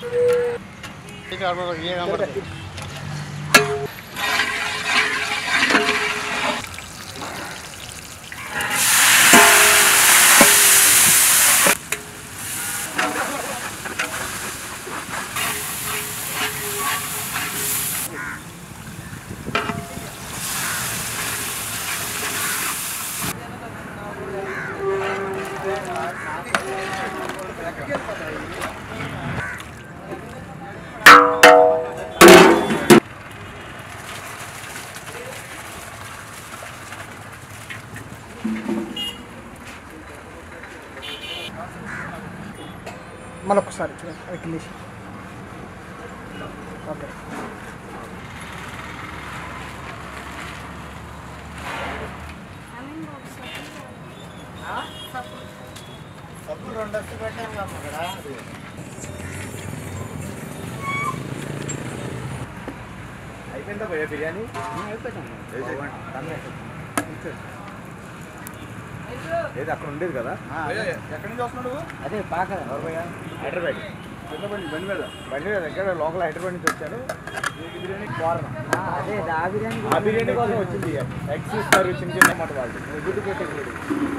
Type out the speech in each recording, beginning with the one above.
మళ్ళొకసారి చూడండి అది కిందేసి ఓకే సబ్బులు రెండు వస్తు పెట్టాను కదా ఇక్కడ అయిపోయిందా భయ్యా బిర్యానీ ఏది అక్కడ ఉండేది కదా ఎక్కడి నుంచి వస్తున్నాడు అదే పాక ఎవరు భయ్యా హైదరాబాద్ చిన్న బండి బండి మీద బండి మీద దగ్గర లోకల్ హైదరాబాద్ నుంచి వచ్చాను బిర్యానీ ఫారెన్ అదే ఆ బిర్యానీ ఆ బిర్యానీ కోసం వచ్చింది ఎగ్స్ ఇస్తారు చిన్న చిన్న మాట వాళ్ళు గుడ్డు పెట్టే గుడి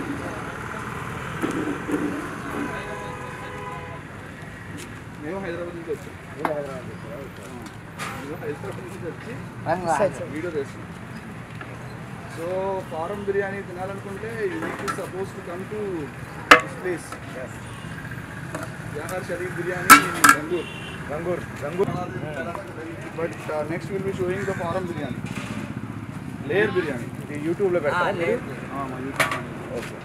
మేము హైదరాబాద్ నుంచి వచ్చాం నేను హైదరాబాద్ వచ్చాను. మేము హైదరాబాద్ నుంచి వచ్చి సైడ్ సైడ్ వీడియో చేస్తున్నాం సో ఫారం బిర్యానీ తినాలనుకుంటే you need to suppose to come to this place Yahar Sharif biryani in Gangur Gangur Gangur but next will be showing the farm biryani layer biryani ఇది యూట్యూబ్లో పెడతారా ఆ, మీరు? లేదు. మా యూట్యూబ్ ఛానల్ ఓకే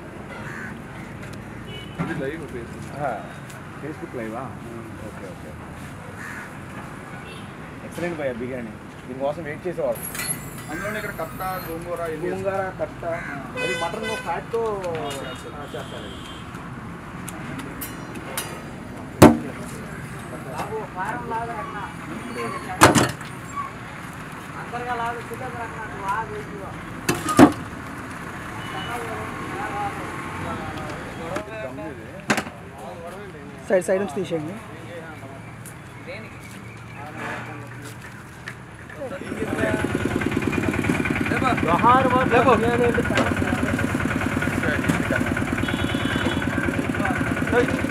ఇది లైవ్ ఫేస్ ఫేస్బుక్ లైవా ఓకే ఓకే ఎక్సలెంట్ భయ్యా బిర్యానీ దీనికోసం వెయిట్ చేసేవాడు అందులోనే ఇక్కడ కట్ట గోంగూర ఇవి గోంగూర కట్ట అది మటన్ ఫ్యాట్తో చేస్తారు ఫారం లాగా రకనా అందరిగా లాగా చికెన్ రకనా లాగా ఎక్కువ సైడ్ సైడ్ నుంచి తీసేయండి జోహార్ బిర్యానీ అంటే చాలా